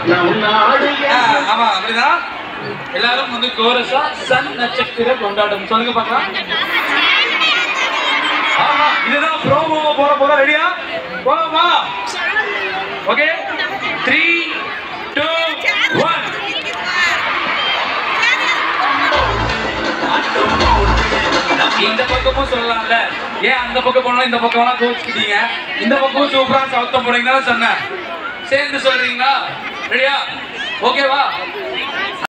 ஆ, ஆமா அப்படிதான் எல்லாரும் வந்து கோரஸா சன் நட்சத்திர கொண்டாடும் சொல்லுங்க பார்க்கலாம் ஆமா இதுதான் ப்ரோமோ போட போற ரெடியா போலாமா ஓகே த்ரீ டூ ஒன் இந்த பக்கமும் சொல்லலாம்ல ஏன் அந்த பக்கம் போனா இந்த பக்கம் எல்லாம் கோச்சுக்கிட்டீங்க இந்த பக்கம் சூப்பரா சவுத்தம் போறீங்கன்னு சொன்னேன் சேர்ந்து சொல்றீங்களா ரெடியா ஓகேவா